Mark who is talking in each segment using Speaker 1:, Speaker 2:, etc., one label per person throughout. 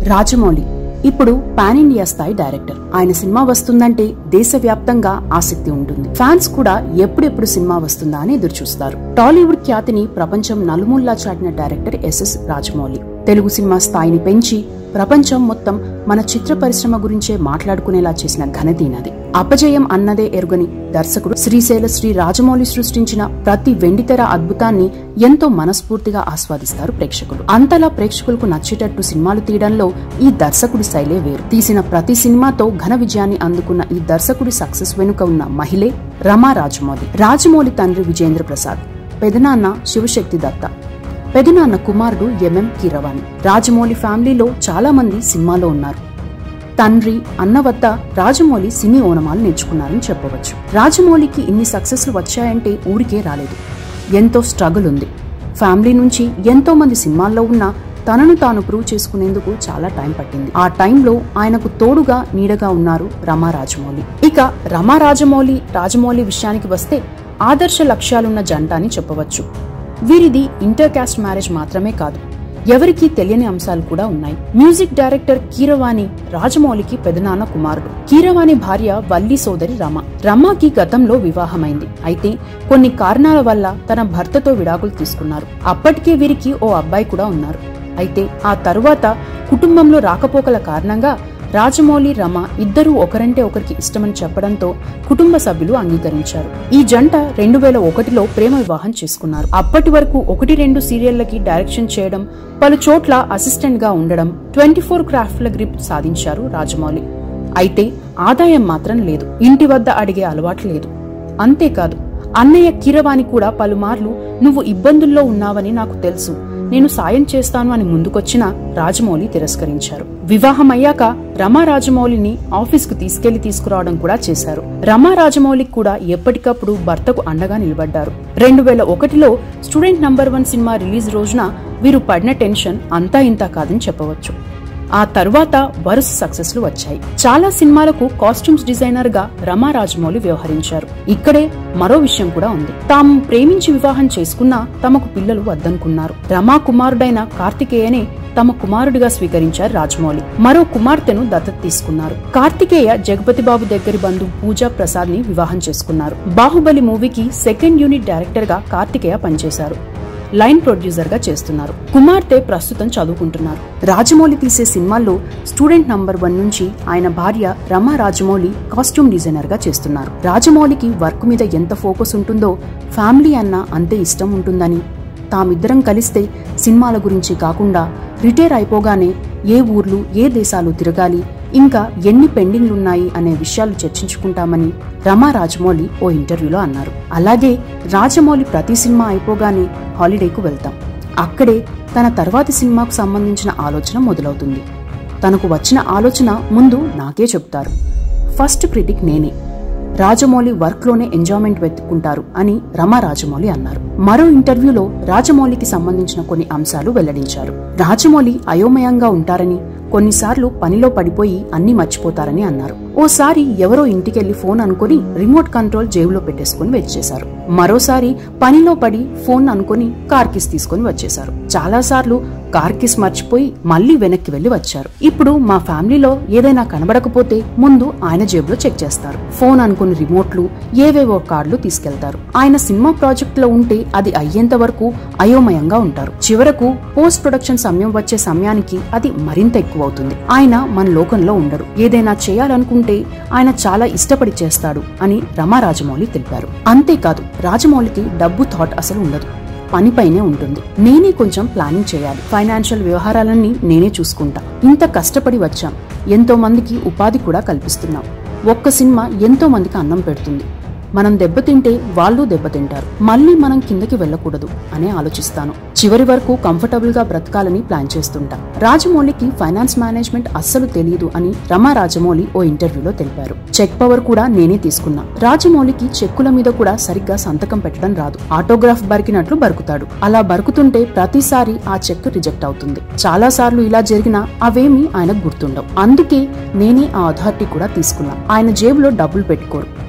Speaker 1: రాజమౌళి ఇప్పుడు pan India స్థాయి director ఆయన సినిమా వస్తుందంటే దేశవ్యాప్తంగా ఆసక్తి ఉంటుంది ఫ్యాన్స్ కూడా ఎప్పుడెప్పుడు సినిమా వస్తుందా అని ఎదురు చూస్తారు టాలీవుడ్ ఖ్యాతిని ప్రపంచం నలుమూల్లా చాటిన director SS Rajamouli Telugu cinema స్థాయిని పెంచి ప్రపంచం మొత్తం మన చిత్ర పరిశ్రమ గురించే మాట్లాడుకునేలా చేసిన ఘనతీనది అపజయం అన్నదే ఎరుగని దర్శకుడు శ్రీశైల శ్రీ రాజమౌళి సృష్టించిన ప్రతి వెండితెర అద్భుతాన్ని ఎంతో మనస్ఫూర్తిగా ఆస్వాదిస్తారు ప్రేక్షకులు అంతలా ప్రేక్షకులకు నచ్చేటట్టు సినిమాలు తీయడంలో ఈ దర్శకుడి శైలే వేరు తీసిన ప్రతి సినిమాతో ఘన విజయాన్ని అందుకున్న ఈ దర్శకుడి సక్సెస్ వెనుక ఉన్న మహిళే రమా రాజమౌళి రాజమౌళి తండ్రి విజేంద్ర ప్రసాద్ పెదనాన్న శివశక్తి దత్త పెదనాన్న కుమారుడు ఎంఎం కీరవాణి రాజమౌళి ఫ్యామిలీలో చాలా మంది సినిమాలో ఉన్నారు తండ్రి అన్న వద్ద రాజమౌళి సినీ ఓనమాలు నేర్చుకున్నారని చెప్పవచ్చు రాజమౌళికి ఇన్ని సక్సెస్లు వచ్చాయంటే ఊరికే రాలేదు ఎంతో స్ట్రగుల్ ఉంది ఫ్యామిలీ నుంచి ఎంతో మంది సినిమాల్లో ఉన్న తనను తాను ప్రూవ్ చేసుకునేందుకు చాలా టైం పట్టింది ఆ టైంలో ఆయనకు తోడుగా నీడగా ఉన్నారు రమా రాజమౌళి ఇక రమా రాజమౌళి రాజమౌళి విషయానికి వస్తే ఆదర్శ లక్ష్యాలున్న జంట అని చెప్పవచ్చు వీరిది ఇంటర్ కాస్ట్ మ్యారేజ్ మాత్రమే కాదు ఎవరికీ తెలియని అంశాలు కూడా ఉన్నాయి మ్యూజిక్ డైరెక్టర్ కీరవాణి రాజమౌళికి పెదనాన్న కుమారుడు కీరవాణి భార్య వల్లి సోదరి రమ రమాకి గతంలో వివాహమైంది అయితే కొన్ని కారణాల వల్ల తన భర్తతో విడాకులు తీసుకున్నారు అప్పటికే వీరికి ఓ అబ్బాయి కూడా ఉన్నారు అయితే ఆ తరువాత కుటుంబంలో రాకపోకల కారణంగా రాజమౌళి రమ ఇద్దరూ ఒకరంటే ఒకరికి ఇష్టమని చెప్పడంతో కుటుంబ సభ్యులు అంగీకరించారు ఈ జంట రెండు వేల ఒకటిలో ప్రేమ వివాహం చేసుకున్నారు అప్పటి వరకు ఒకటి రెండు సీరియళ్లకి డైరెక్షన్ చేయడం పలు చోట్ల అసిస్టెంట్ గా ఉండడం ట్వంటీ ఫోర్ క్రాఫ్ట్ల గ్రిప్ సాధించారు రాజమౌళి అయితే ఆదాయం మాత్రం లేదు ఇంటి వద్ద అడిగే అలవాటు లేదు అంతేకాదు అన్నయ్య కీరవాణి కూడా పలుమార్లు నువ్వు ఇబ్బందుల్లో ఉన్నావని నాకు తెలుసు నేను సాయం చేస్తాను అని ముందుకొచ్చినా రాజమౌళి తిరస్కరించారు వివాహం అయ్యాక రమా రాజమౌళిని ఆఫీస్కు తీసుకెళ్లి తీసుకురావడం కూడా చేశారు రమా రాజమౌళికి కూడా ఎప్పటికప్పుడు భర్తకు అండగా నిలబడ్డారు రెండు వేల ఒకటిలో student number one cinema release రోజున వీరు పడిన టెన్షన్ అంతా ఇంతా కాదని చెప్పవచ్చు ఆ తర్వాత వరుస సక్సెస్లు వచ్చాయి చాలా సినిమాలకు కాస్ట్యూమ్స్ డిజైనర్ గా రమా రాజమౌళి వ్యవహరించారు ఇక్కడే మరో విషయం కూడా ఉంది తాము ప్రేమించి వివాహం చేసుకున్నా తమకు పిల్లలు వద్దనుకున్నారు రమా కుమారుడైన కార్తికేయనే తమ కుమారుడిగా స్వీకరించారు రాజమౌళి మరో కుమార్తెను దత్తత తీసుకున్నారు కార్తికేయ జగపతి బాబు దగ్గరి బంధువు పూజా ప్రసాద్ ని వివాహం చేసుకున్నారు బాహుబలి మూవీకి సెకండ్ యూనిట్ డైరెక్టర్ గా కార్తికేయ పనిచేశారు లైన్ ప్రొడ్యూసర్ గా చేస్తున్నారు కుమార్తె ప్రస్తుతం చదువుకుంటున్నారు రాజమౌళి తీసే సినిమాల్లో స్టూడెంట్ నంబర్ వన్ నుంచి ఆయన భార్య రమా రాజమౌళి కాస్ట్యూమ్ డిజైనర్ గా చేస్తున్నారు రాజమౌళికి వర్క్ మీద ఎంత ఫోకస్ ఉంటుందో ఫ్యామిలీ అన్న అంతే ఇష్టం ఉంటుందని తామిద్దరం కలిస్తే సినిమాల గురించి కాకుండా రిటైర్ అయిపోగానే ఏ ఊర్లు ఏ దేశాలు తిరగాలి ఇంకా ఎన్ని పెండింగ్లున్నాయి అనే విషయాలు చర్చించుకుంటామని రమా రాజమౌళి ఓ ఇంటర్వ్యూలో అన్నారు అలాగే రాజమౌళి ప్రతి సినిమా అయిపోగానే హాలిడేకు వెళ్తాం అక్కడే తన తర్వాతి సినిమాకు సంబంధించిన ఆలోచన మొదలవుతుంది తనకు వచ్చిన ఆలోచన ముందు నాకే చెప్తారు ఫస్ట్ క్రిటిక్ నేనే రాజమౌళి వర్క్ లోనే ఎంజాయ్మెంట్ వెతుక్కుంటారు అని రమా రాజమౌళి అన్నారు మరో ఇంటర్వ్యూలో రాజమౌళికి సంబంధించిన కొన్ని అంశాలు వెల్లడించారు రాజమౌళి అయోమయంగా ఉంటారని కొన్నిసార్లు పనిలో పడిపోయి అన్ని మర్చిపోతారని అన్నారు ఓసారి ఎవరో ఇంటికెళ్లి ఫోన్ అనుకుని రిమోట్ కంట్రోల్ జేబులో పెట్టేసుకుని వచ్చేశారు మరోసారి పనిలో పడి ఫోన్ అనుకుని కార్ కిస్ తీసుకుని వచ్చేశారు చాలా సార్లు కార్ కిస్ మర్చిపోయి మళ్లీ వెనక్కి వెళ్లి వచ్చారు ఇప్పుడు మా ఫ్యామిలీలో ఏదైనా కనబడకపోతే ముందు ఆయన జేబులో చెక్ చేస్తారు ఫోన్ అనుకుని రిమోట్లు ఏవేవో కార్డులు తీసుకెళ్తారు ఆయన సినిమా ప్రాజెక్ట్ లో ఉంటే అది అయ్యేంత వరకు అయోమయంగా ఉంటారు చివరకు పోస్ట్ ప్రొడక్షన్ సమయం వచ్చే సమయానికి అది మరింత ఎక్కువ అవుతుంది ఆయన మన లోకంలో ఉండడు ఏదైనా చేయాలనుకుంటే ఆయన చాలా ఇష్టపడి చేస్తాడు అని రమా రాజమౌళి తెలిపారు అంతేకాదు రాజమౌళికి డబ్బు థాట్ అసలు ఉండదు పనిపైనే ఉంటుంది నేనే కొంచెం ప్లానింగ్ చేయాలి ఫైనాన్షియల్ వ్యవహారాలన్నీ నేనే చూసుకుంటా ఇంత కష్టపడి వచ్చాం ఎంతో మందికి ఉపాధి కూడా కల్పిస్తున్నాం ఒక్క సినిమా ఎంతో మందికి అన్నం పెడుతుంది మనం దెబ్బతింటే వాళ్ళు దెబ్బతింటారు మళ్ళీ మనం కిందకి వెళ్ళకూడదు అనే ఆలోచిస్తాను చివరి వరకు కంఫర్టబుల్ గా బ్రతకాలని ప్లాన్ చేస్తుంటా రాజమౌళికి ఫైనాన్స్ మేనేజ్మెంట్ అస్సలు తెలియదు అని రమా రాజమౌళి ఓ ఇంటర్వ్యూలో తెలిపారు చెక్ పవర్ కూడా నేనే తీసుకున్నా రాజమౌళికి చెక్కుల మీద కూడా సరిగ్గా సంతకం పెట్టడం రాదు ఆటోగ్రాఫ్ బరికినట్లు బరుకుతాడు అలా బరుకుతుంటే ప్రతిసారి ఆ చెక్ రిజెక్ట్ అవుతుంది చాలా సార్లు ఇలా జరిగినా అవేమీ ఆయనకు గుర్తుండవు అందుకే నేనే ఆ అథారిటీ కూడా తీసుకున్నా ఆయన జేబులో డబ్బులు పెట్టుకోరు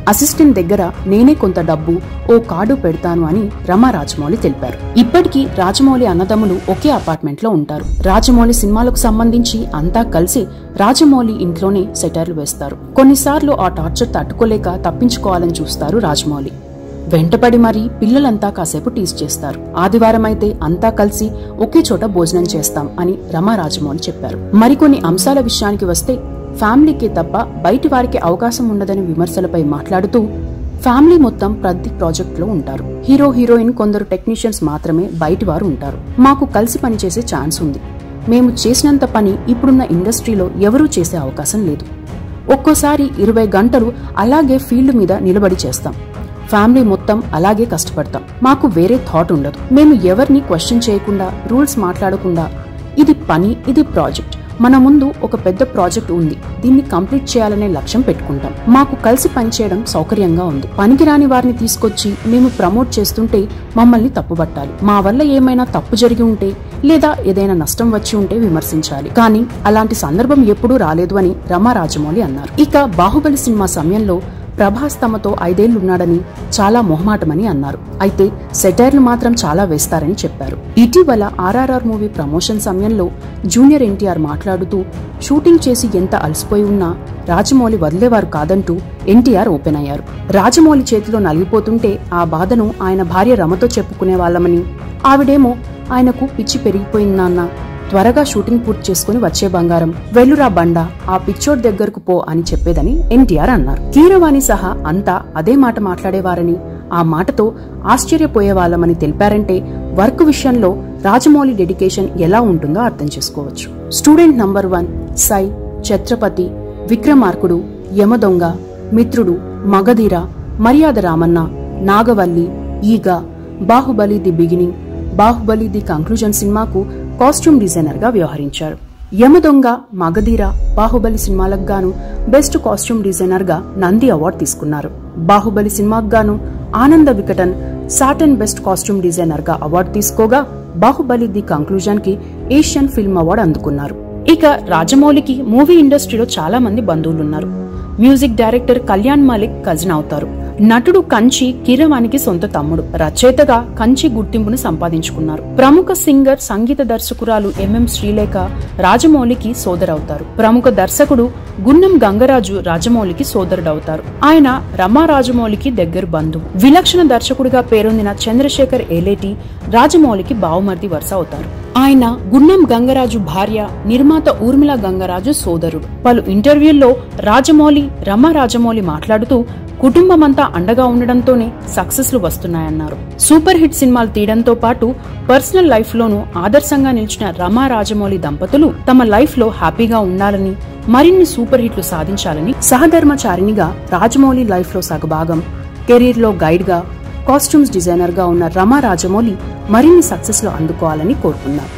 Speaker 1: అసిస్టెంట్ దగ్గర నేనే కొంత డబ్బు ఓ కార్డు పెడతాను అని రమా రాజమౌళి తెలిపారు ఇప్పటికీ రాజమౌళి అన్నదమ్ములు ఒకే అపార్ట్మెంట్ లో ఉంటారు రాజమౌళి సినిమాలకు సంబంధించి అంతా కలిసి రాజమౌళి ఇంట్లోనే సెటర్లు వేస్తారు కొన్నిసార్లు ఆ టార్చర్ తట్టుకోలేక తప్పించుకోవాలని చూస్తారు రాజమౌళి వెంటపడి మరీ పిల్లలంతా కాసేపు టీస్ చేస్తారు ఆదివారం అయితే అంతా కలిసి ఒకే చోట భోజనం చేస్తాం అని రమా రాజమౌళి చెప్పారు మరికొన్ని అంశాల విషయానికి వస్తే ఫ్యామిలీకి తప్ప బయటి వారికి అవకాశం ఉండదని విమర్శలపై మాట్లాడుతూ ఫ్యామిలీ మొత్తం ప్రతి ప్రాజెక్ట్ లో ఉంటారు హీరో హీరోయిన్ కొందరు టెక్నీషియన్స్ మాత్రమే బయటి వారు ఉంటారు మాకు కలిసి పనిచేసే ఛాన్స్ ఉంది మేము చేసినంత పని ఇప్పుడున్న ఇండస్ట్రీలో ఎవరూ చేసే అవకాశం లేదు ఒక్కోసారి ఇరవై గంటలు అలాగే ఫీల్డ్ మీద నిలబడి చేస్తాం ఫ్యామిలీ మొత్తం అలాగే కష్టపడతాం మాకు వేరే థాట్ ఉండదు మేము ఎవరిని క్వశ్చన్ చేయకుండా రూల్స్ మాట్లాడకుండా ఇది పని ఇది ప్రాజెక్ట్ మన ముందు ఒక పెద్ద ప్రాజెక్ట్ ఉంది దీన్ని కంప్లీట్ చేయాలనే లక్ష్యం పెట్టుకుంటాం మాకు కలిసి పనిచేయడం సౌకర్యంగా ఉంది పనికిరాని వారిని తీసుకొచ్చి మేము ప్రమోట్ చేస్తుంటే మమ్మల్ని తప్పుబట్టాలి మా వల్ల ఏమైనా తప్పు జరిగి ఉంటే లేదా ఏదైనా నష్టం వచ్చి ఉంటే విమర్శించాలి కానీ అలాంటి సందర్భం ఎప్పుడూ రాలేదు అని రమా రాజమౌళి అన్నారు ఇక బాహుబలి సినిమా సమయంలో ప్రభాస్ తమతో ఐదేళ్లున్నాడని చాలా మొహమాటమని అన్నారు అయితే సెటైర్లు మాత్రం చాలా వేస్తారని చెప్పారు ఇటీవల ఆర్ఆర్ఆర్ మూవీ ప్రమోషన్ సమయంలో జూనియర్ ఎన్టీఆర్ మాట్లాడుతూ షూటింగ్ చేసి ఎంత అలసిపోయి ఉన్నా రాజమౌళి వదిలేవారు కాదంటూ ఎన్టీఆర్ ఓపెన్ అయ్యారు రాజమౌళి చేతిలో నలిగిపోతుంటే ఆ బాధను ఆయన భార్య రమతో చెప్పుకునే వాళ్ళమని ఆవిడేమో ఆయనకు పిచ్చి పెరిగిపోయిందా అన్న త్వరగా షూటింగ్ పూర్తి చేసుకుని వచ్చే బంగారం వెల్లురా బండ ఆ పిచ్చోడ్ దగ్గరకు పో అని చెప్పేదని ఎన్టీఆర్ అన్నారు కీరవాణి సహా అంతా అదే మాట మాట్లాడేవారని ఆ మాటతో ఆశ్చర్యపోయేవాళ్ళమని తెలిపారంటే వర్క్ విషయంలో రాజమౌళి డెడికేషన్ ఎలా ఉంటుందో అర్థం చేసుకోవచ్చు student number one Sye Chatrapathi Vikramarkudu Yamadonga Mitrudu Magadheera Maryada Ramanna Nagavalli Eega Baahubali the beginning Baahubali the conclusion సినిమాకు కాస్ట్యూమ్ డిజైనర్ గా వ్యవహరించారు యమదొంగ మగధీర బాహుబలి సినిమాలకు గాను బెస్ట్ కాస్ట్యూమ్ డిజైనర్ గా నంది అవార్డు తీసుకున్నారు బాహుబలి సినిమాకు గాను ఆనంద వికటన్ సాటన్ బెస్ట్ కాస్ట్యూమ్ డిజైనర్ గా అవార్డు తీసుకోగా బాహుబలి ది కంక్లూజన్ కి ఏషియన్ ఫిల్మ్ అవార్డు అందుకున్నారు ఇక రాజమౌళికి మూవీ ఇండస్ట్రీలో చాలా మంది బంధువులున్నారు music director Kalyan Malik cousin అవుతారు నటుడు కంచి కిరవానికి సొంత తమ్ముడు రచయితగా కంచి గుర్తింపును సంపాదించుకున్నారు ప్రముఖ సింగర్ సంగీత దర్శకురాలు ఎంఎం శ్రీలేఖ రాజమౌళికి సోదరవుతారు ప్రముఖ దర్శకుడు గున్నం గంగరాజు రాజమౌళికి సోదరుడవుతారు ఆయన రమా రాజమౌళికి దగ్గర బంధువు విలక్షణ దర్శకుడిగా పేరొందిన చంద్రశేఖర్ ఏలేటి రాజమౌళికి బావుమర్ది వరుస అవుతారు ఆయన గున్నం గంగరాజు భార్య నిర్మాత ఊర్మిళ గంగరాజు సోదరుడు పలు ఇంటర్వ్యూల్లో రాజమౌళి రమా రాజమౌళి మాట్లాడుతూ కుటుంబమంతా అండగా ఉండడంతోనే సక్సెస్లు వస్తున్నాయన్నారు సూపర్ హిట్ సినిమాలు తీయడంతో పాటు పర్సనల్ లైఫ్ లోనూ ఆదర్శంగా నిలిచిన రమా రాజమౌళి దంపతులు తమ లైఫ్ లో హ్యాపీగా ఉండాలని మరిన్ని సూపర్ హిట్లు సాధించాలని సహధర్మచారిణిగా రాజమౌళి లైఫ్ లో సగభాగం కెరీర్ లో గైడ్ గా కాస్ట్యూమ్స్ డిజైనర్ గా ఉన్న రమా రాజమౌళి మరిన్ని సక్సెస్ లో అందుకోవాలని కోరుకున్నారు